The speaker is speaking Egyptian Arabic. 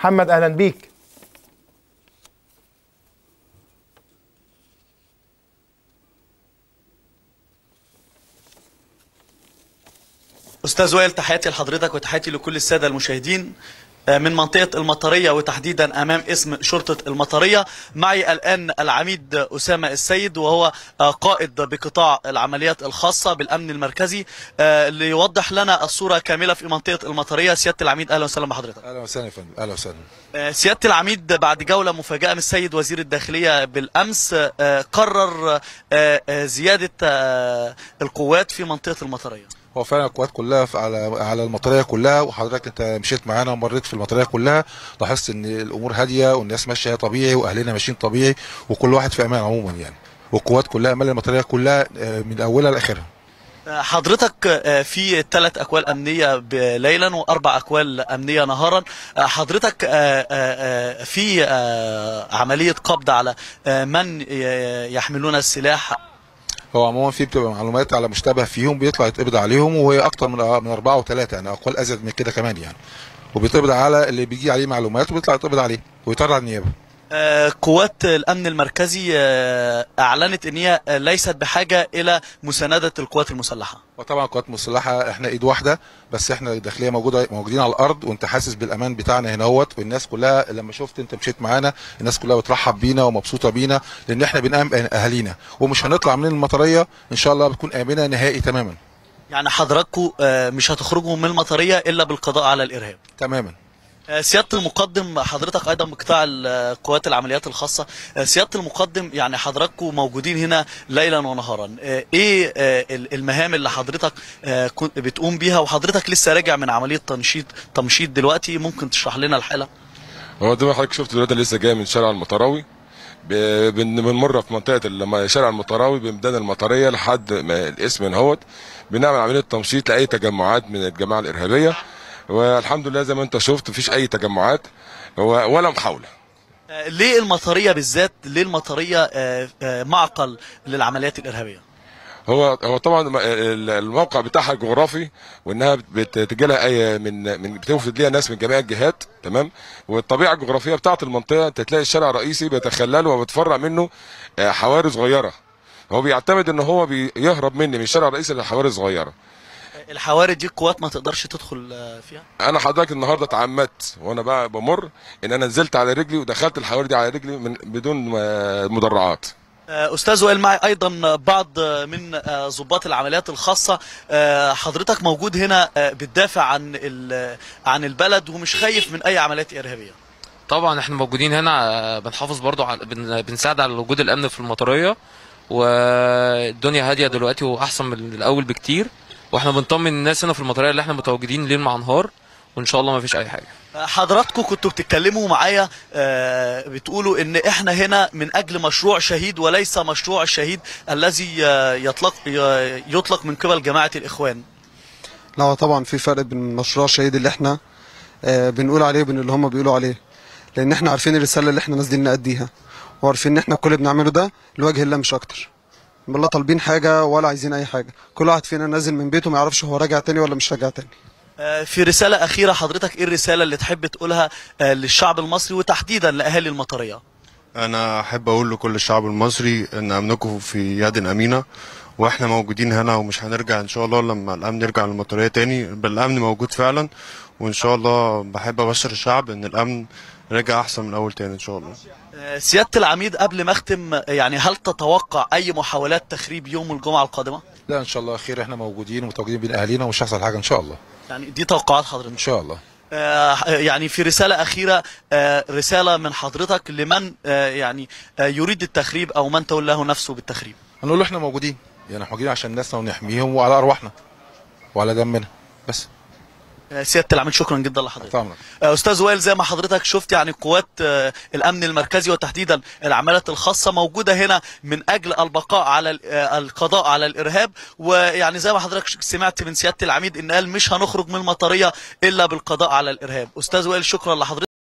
محمد اهلا بيك استاذ وائل تحياتي لحضرتك وتحياتي لكل الساده المشاهدين آه، من منطقة المطرية وتحديدا أمام اسم شرطة المطرية معي الآن العميد أسامة السيد وهو آه، قائد بقطاع العمليات الخاصة بالأمن المركزي آه، ليوضح لنا الصورة كاملة في منطقة المطرية سيادة العميد أهلا وسهلا بحضرتك اهلا وسهلا يا فندم اهلا وسهلا آه، سيادة العميد بعد جولة مفاجئة من السيد وزير الداخلية بالأمس آه، قرر آه، آه، زيادة آه، القوات في منطقة المطرية هو فعلا القوات كلها في- على على المطريه كلها وحضرتك انت مشيت معانا ومريت في المطريه كلها لاحظت ان الامور هاديه والناس ماشيه طبيعي واهلنا ماشيين طبيعي وكل واحد في امان عموما يعني والقوات كلها امان المطريه كلها آه، من اولها لاخرها آه، حضرتك آه، في ثلاث اكوال امنيه ب- ليلا واربع اكوال امنيه نهارا آه، حضرتك آه، آه، آه، في آه، عمليه قبض على آه، من ي- يحملون السلاح هو عموما في بتبقى معلومات على مشتبه فيهم بيطلع يتقبض عليهم وهي اكتر من من اربعه وثلاثه يعني اقوال ازيد من كده كمان يعني وبيتقبض على اللي بيجي عليه معلومات وبيطلع يتقبض عليه ويطلع على النيابه آه، قوات الامن المركزي آه، اعلنت ان هي آه، ليست بحاجه الى مسانده القوات المسلحه وطبعا القوات المسلحه احنا ايد واحده بس احنا الداخليه موجوده موجودين على الارض وانت حاسس بالامان بتاعنا هنا اهوت والناس كلها لما شفت انت مشيت معانا الناس كلها بترحب بينا ومبسوطه بينا لان احنا بنأمن اهالينا ومش هنطلع من المطريه ان شاء الله بتكون امنه نهائي تماما يعني حضراتكم آه، مش هتخرجوا من المطريه الا بالقضاء على الارهاب تماما آه، سيادة المقدم حضرتك أيضا بقطاع ال- قوات العمليات الخاصة آه، سيادة المقدم يعني حضراتكم موجودين هنا ليلا ونهارا آه، إيه آه، ال- المهام اللي حضرتك آه، كنت بتقوم بيها وحضرتك لسه راجع من عملية تنشيط تمشيط دلوقتي ممكن تشرح لنا الحالة هو زي ما حضرتك شفت دلوقتي لسه جاي من شارع المطراوي ب- بن- بنمر في منطقه الم- شارع المطراوي بميدان المطريه لحد ما الاسم من هوت بنعمل عمليه تمشيط لاي تجمعات من الجماعه الارهابيه والحمد لله زي ما انت شفت مفيش اي تجمعات و- ولا محاوله آه، ليه المطرية بالذات ليه المطرية آه، آه، معقل للعمليات الإرهابية هو هو طبعا م- ال- الموقع بتاعها جغرافي وانها بتجي لها اي من من بتوفد ليها ناس من جميع الجهات تمام والطبيعه الجغرافيه بتاعت المنطقه انت تلاقي الشارع الرئيسي بيتخلله وبتفرع منه آه، حواري صغيره هو بيعتمد ان هو بيهرب مني من الشارع الرئيسي لحواري صغيره آه، الحواري دي القوات ما تقدرش تدخل آه، فيها انا حضرتك النهارده اتعمدت وانا بقى بمر ان انا نزلت على رجلي ودخلت الحواري دي على رجلي من بدون آه، مدرعات آه، استاذ وائل معي ايضا بعض من آه، ضباط العمليات الخاصه آه، حضرتك موجود هنا آه، بتدافع عن ال- عن البلد ومش خايف من اي عمليات ارهابيه طبعا احنا موجودين هنا آه، بنحافظ برضو على بن- بنساعد على وجود الامن في المطريه والدنيا هاديه دلوقتي واحسن من الاول بكتير واحنا بنطمن الناس هنا في المطريه اللي احنا متواجدين ليل مع نهار وان شاء الله ما فيش اي حاجه آه، حضراتكم كنتوا بتتكلموا معايا آه، بتقولوا ان احنا هنا من اجل مشروع شهيد وليس مشروع الشهيد الذي آه، يطلق ي- يطلق من قبل جماعه الاخوان لا هو طبعا في فرق بين مشروع الشهيد اللي احنا آه، بنقول عليه وبين اللي هم بيقولوا عليه لان احنا عارفين الرساله اللي احنا نازلين نأديها وعارفين ان احنا كل اللي بنعمله ده لوجه الله مش اكتر ولا طالبين حاجه ولا عايزين اي حاجه كل واحد فينا نازل من بيته ما يعرفش هو راجع تاني ولا مش راجع تاني آه، في رساله اخيره حضرتك ايه الرساله اللي تحب تقولها آه، للشعب المصري وتحديدا لاهالي المطريه انا احب اقول لكل الشعب المصري ان امنكم في يد امينه واحنا موجودين هنا ومش هنرجع ان شاء الله لما الامن يرجع للمطريه تاني بل الامن موجود فعلا وان شاء الله بحب ابشر الشعب ان الامن رجع احسن من الاول تاني ان شاء الله آه، سيادة العميد قبل ما اختم آه، يعني هل تتوقع اي محاولات تخريب يوم الجمعة القادمة؟ لا ان شاء الله خير احنا موجودين ومتواجدين بين اهالينا ومش هيحصل حاجه ان شاء الله يعني دي توقعات ان حضرتك شاء الله آه، يعني في رسالة أخيرة آه، رسالة من حضرتك لمن آه، يعني آه، يريد التخريب أو من تولاه نفسه بالتخريب هنقول له احنا موجودين يعني احنا موجودين عشان ناسنا ونحميهم وعلى ارواحنا وعلى دمنا بس آه، سيادة العميد شكرا جدا لحضرتك طبعا آه، أستاذ وائل زي ما حضرتك شفت يعني قوات آه، الأمن المركزي وتحديدا العمالات الخاصة موجودة هنا من أجل البقاء على ال- آه، القضاء على الإرهاب ويعني زي ما حضرتك سمعت من سيادة العميد إن قال مش هنخرج من المطرية إلا بالقضاء على الإرهاب أستاذ وائل شكرا لحضرتك